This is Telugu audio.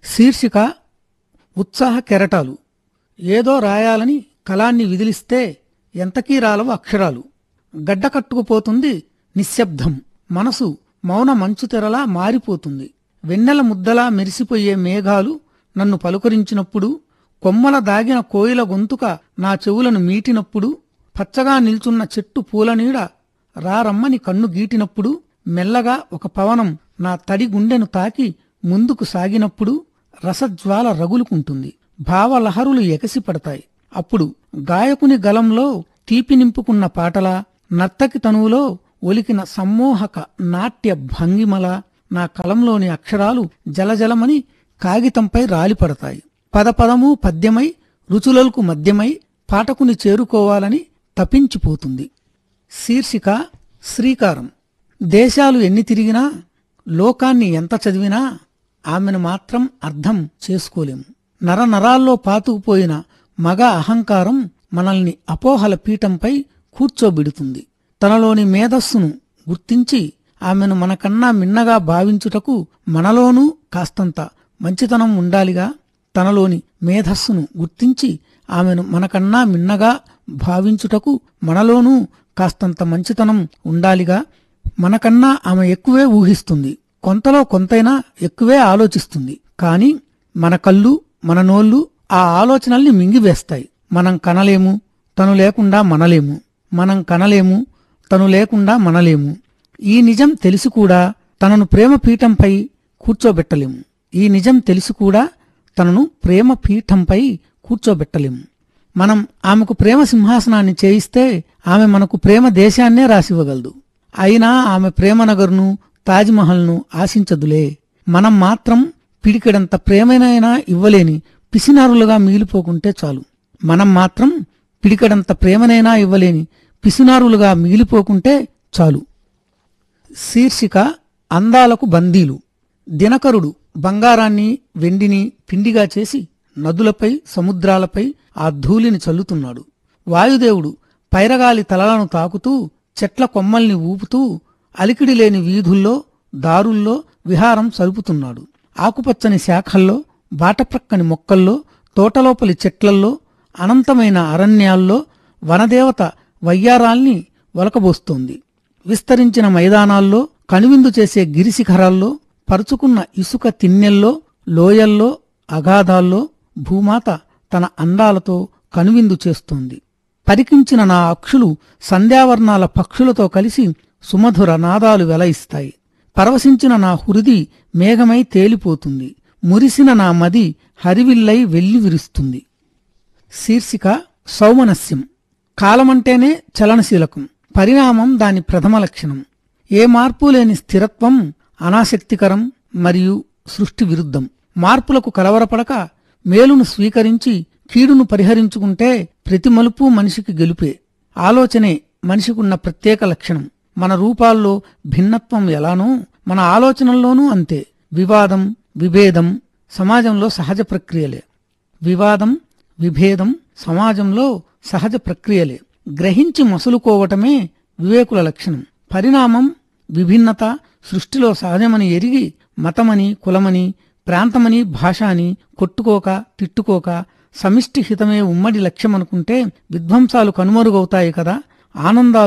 శీర్షిక ఉత్సాహ కెరటాలు ఏదో రాయాలని కలాన్ని విదిలిస్తే ఎంతకీ రాలవు అక్షరాలు గడ్డ కట్టుకుపోతుంది నిశ్శబ్దం మనసు మౌన మంచు తెరలా మారిపోతుంది వెన్నెల ముద్దలా మెరిసిపోయే మేఘాలు నన్ను పలుకరించినప్పుడు కొమ్మల దాగిన కోయిల గొంతుక నా చెవులను మీటినప్పుడు పచ్చగా నిల్చున్న చెట్టు పూలనీడ రారమ్మని కన్ను గీటినప్పుడు మెల్లగా ఒక పవనం నా తడి గుండెను తాకి ముందుకు సాగినప్పుడు రసజ్వాల రగులుకుంటుంది భావలహరులు ఎగసిపడతాయి అప్పుడు గాయకుని గలంలో తీపి నింపుకున్న పాటలా నర్తకి తనువులో ఒలికిన సమ్మోహక నాట్య భంగిమల నా కలంలోని అక్షరాలు జలజలమని కాగితంపై రాలిపడతాయి పదపదము పద్యమై రుచులకు మధ్యమై పాఠకుని చేరుకోవాలని తపించిపోతుంది శీర్షిక శ్రీకారం దేశాలు ఎన్ని తిరిగినా లోకాన్ని ఎంత చదివినా ఆమెను మాత్రం అర్థం చేసుకోలేము నరనరాల్లో పాతుకుపోయిన మగ అహంకారం మనల్ని అపోహల పీఠంపై కూర్చోబెడుతుంది తనలోని మేధస్సును గుర్తించి ఆమెను మనకన్నా మిన్నగా భావించుటకు మనలోనూ కాస్తంత మంచితనం ఉండాలిగా తనలోని మేధస్సును గుర్తించి ఆమెను మనకన్నా మిన్నగా భావించుటకు మనలోనూ కాస్తంత మంచితనం ఉండాలిగా మనకన్నా ఆమె ఎక్కువే ఊహిస్తుంది కొంతలో కొంతైనా ఎక్కువే ఆలోచిస్తుంది కాని మన కళ్ళు మన నోళ్ళు ఆ ఆలోచనల్ని మింగివేస్తాయి మనం కనలేము తను లేకుండా మనలేము మనం కనలేము తను లేకుండా మనలేము ఈ నిజం తెలిసి కూడా తనను ప్రేమ పీఠంపై కూర్చోబెట్టలేము ఈ నిజం తెలిసి కూడా తనను ప్రేమ పీఠంపై కూర్చోబెట్టలేము మనం ఆమెకు ప్రేమ సింహాసనాన్ని చేయిస్తే ఆమె మనకు ప్రేమ దేశాన్నే రాసివ్వగలదు అయినా ఆమె ప్రేమ నగరును తాజ్మహల్ను ఆశించదులే మనం మాత్రం పిడికెడంత ప్రేమనైనా ఇవ్వలేని పిసినారులుగా మిగిలిపోకుంటే చాలు మనం మాత్రం పిడికెడంత ప్రేమనైనా ఇవ్వలేని పిసినారులుగా మిగిలిపోకుంటే చాలు శీర్షిక అందాలకు బందీలు దినకరుడు బంగారాన్ని వెండిని పిండిగా చేసి నదులపై సముద్రాలపై ఆ ధూళిని చల్లుతున్నాడు వాయుదేవుడు పైరగాలి తలలను తాకుతూ చెట్ల కొమ్మల్ని ఊపుతూ అలికిడి లేని వీధుల్లో దారుల్లో విహారం సలుపుతున్నాడు ఆకుపచ్చని శాఖల్లో బాటప్రక్కని మొక్కల్లో తోటలోపలి చెట్లల్లో అనంతమైన అరణ్యాల్లో వనదేవత వయ్యారాల్ని ఒలకబోస్తోంది విస్తరించిన మైదానాల్లో కనువిందు చేసే గిరిశిఖరాల్లో పరుచుకున్న ఇసుక తిన్నెల్లో లోయల్లో అగాధాల్లో భూమాత తన అందాలతో కనువిందు చేస్తోంది పరికించిన నా అక్షులు సంధ్యావర్ణాల పక్షులతో కలిసి సుమధుర నాదాలు వెలయిస్తాయి పరవశించిన నా హృది మేఘమై తేలిపోతుంది మురిసిన నా మది హరివిల్లై వెల్లి విరుస్తుంది శీర్షిక సౌమనస్యం కాలమంటేనే చలనశీలకం పరిణామం దాని ప్రథమ లక్షణం ఏ మార్పు లేని స్థిరత్వం అనాసక్తికరం మరియు సృష్టి విరుద్ధం మార్పులకు కలవరపడక మేలును స్వీకరించి కీడును పరిహరించుకుంటే ప్రతి మలుపు మనిషికి గెలుపే ఆలోచనే మనిషికున్న ప్రత్యేక లక్షణం మన రూపాల్లో భిన్నత్వం ఎలానో మన ఆలోచనల్లోనూ అంతే వివాదం విభేదం సమాజంలో సహజ ప్రక్రియలే వివాదం విభేదం సమాజంలో సహజ ప్రక్రియలే గ్రహించి మసులుకోవటమే వివేకుల లక్షణం పరిణామం విభిన్నత సృష్టిలో సహజమని ఎరిగి మతమని కులమని ప్రాంతమని భాష అని కొట్టుకోక తిట్టుకోక సమిష్టి హితమే ఉమ్మడి లక్ష్యమనుకుంటే విధ్వంసాలు కనుమరుగవుతాయి కదా ఆనందాలు